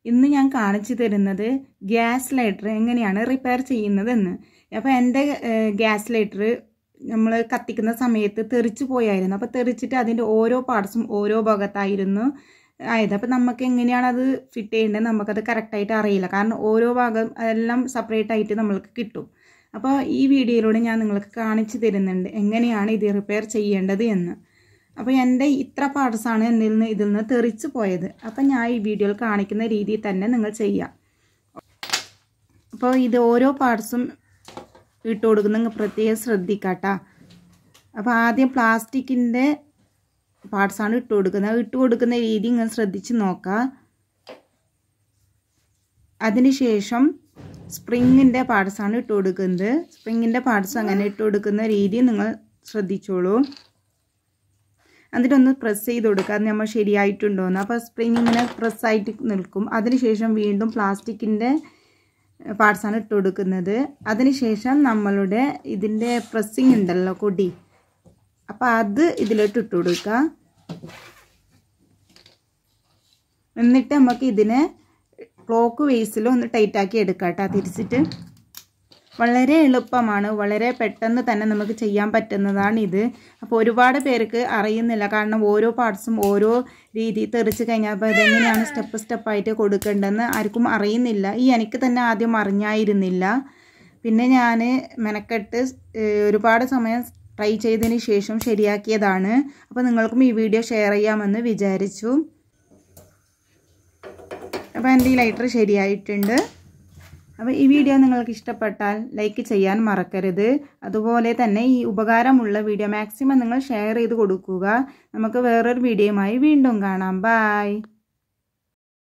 ഇന്ന് ഞാൻ കാണിച്ചു തരുന്നത് ഗ്യാസ് ലൈറ്റർ എങ്ങനെയാണ് റിപ്പയർ ചെയ്യുന്നതെന്ന് അപ്പോൾ എൻ്റെ ഗ്യാസ് ലൈറ്റർ നമ്മൾ കത്തിക്കുന്ന സമയത്ത് തെറിച്ച് പോയായിരുന്നു അപ്പോൾ തെറിച്ചിട്ട് അതിൻ്റെ ഓരോ പാർട്സും ഓരോ ഭാഗത്തായിരുന്നു ആയത് അപ്പോൾ നമുക്ക് എങ്ങനെയാണ് അത് ഫിറ്റ് ചെയ്യേണ്ടത് നമുക്കത് കറക്റ്റായിട്ട് അറിയില്ല കാരണം ഓരോ ഭാഗം എല്ലാം സെപ്പറേറ്റ് ആയിട്ട് നമ്മൾക്ക് കിട്ടും അപ്പോൾ ഈ വീഡിയോയിലൂടെ ഞാൻ നിങ്ങൾക്ക് കാണിച്ചു തരുന്നുണ്ട് എങ്ങനെയാണ് ഇത് റിപ്പയർ ചെയ്യേണ്ടത് എന്ന് അപ്പോൾ എൻ്റെ ഇത്ര പാർട്സാണ് എന്നിൽ നിന്ന് ഇതിൽ നിന്ന് തെറിച്ച് പോയത് അപ്പം ഞാൻ ഈ വീഡിയോയിൽ കാണിക്കുന്ന രീതിയിൽ തന്നെ നിങ്ങൾ ചെയ്യാം അപ്പോൾ ഇത് ഓരോ പാർട്സും ഇട്ട് കൊടുക്കുന്ന നിങ്ങൾ പ്രത്യേകം ശ്രദ്ധിക്കാട്ടാ അപ്പോൾ ആദ്യം പ്ലാസ്റ്റിക്കിൻ്റെ പാർട്സാണ് ഇട്ട് കൊടുക്കുന്നത് ഇട്ട് കൊടുക്കുന്ന രീതി നിങ്ങൾ ശ്രദ്ധിച്ച് നോക്കുക അതിനുശേഷം സ്പ്രിങ്ങിൻ്റെ പാർട്സാണ് ഇട്ട് കൊടുക്കുന്നത് സ്പ്രിങ്ങിൻ്റെ പാർട്സ് അങ്ങനെ ഇട്ട് കൊടുക്കുന്ന രീതി നിങ്ങൾ ശ്രദ്ധിച്ചോളൂ എന്നിട്ടൊന്ന് പ്രസ് ചെയ്ത് കൊടുക്കുക അത് നമ്മൾ ശരിയായിട്ടുണ്ടോയെന്ന് അപ്പോൾ സ്പ്രിങ് ഇങ്ങനെ പ്രസ്സായിട്ട് നിൽക്കും അതിനുശേഷം വീണ്ടും പ്ലാസ്റ്റിക്കിൻ്റെ പാർട്സാണ് ഇട്ട് കൊടുക്കുന്നത് അതിനുശേഷം നമ്മളുടെ ഇതിൻ്റെ പ്രസ്സിങ് ഉണ്ടല്ലോ കൊടി അപ്പോൾ അത് ഇതിലോട്ട് ഇട്ട് കൊടുക്കുക എന്നിട്ട് നമുക്ക് ഇതിനെ ക്ലോക്ക് വേസിൽ ഒന്ന് ടൈറ്റാക്കി എടുക്കാം കേട്ടോ തിരിച്ചിട്ട് വളരെ എളുപ്പമാണ് വളരെ പെട്ടെന്ന് തന്നെ നമുക്ക് ചെയ്യാൻ പറ്റുന്നതാണ് ഇത് അപ്പോൾ ഒരുപാട് പേർക്ക് അറിയുന്നില്ല കാരണം ഓരോ പാർട്സും ഓരോ രീതി തെറിച്ച് കഴിഞ്ഞാൽ അപ്പോൾ ഇതെങ്ങനെയാണ് സ്റ്റെപ്പ് സ്റ്റെപ്പായിട്ട് കൊടുക്കേണ്ടതെന്ന് ആർക്കും അറിയുന്നില്ല ഈ എനിക്ക് തന്നെ ആദ്യം അറിഞ്ഞായിരുന്നില്ല പിന്നെ ഞാൻ മെനക്കെട്ട് ഒരുപാട് സമയം ട്രൈ ചെയ്തതിന് ശേഷം ശരിയാക്കിയതാണ് അപ്പോൾ നിങ്ങൾക്കും ഈ വീഡിയോ ഷെയർ ചെയ്യാമെന്ന് വിചാരിച്ചു അപ്പോൾ എൻ്റെ ഈ ലൈറ്റർ ശരിയായിട്ടുണ്ട് അപ്പോൾ ഈ വീഡിയോ നിങ്ങൾക്ക് ഇഷ്ടപ്പെട്ടാൽ ലൈക്ക് ചെയ്യാൻ മറക്കരുത് അതുപോലെ തന്നെ ഈ ഉപകാരമുള്ള വീഡിയോ മാക്സിമം നിങ്ങൾ ഷെയർ ചെയ്ത് കൊടുക്കുക നമുക്ക് വേറൊരു വീഡിയോയുമായി വീണ്ടും കാണാം ബായ്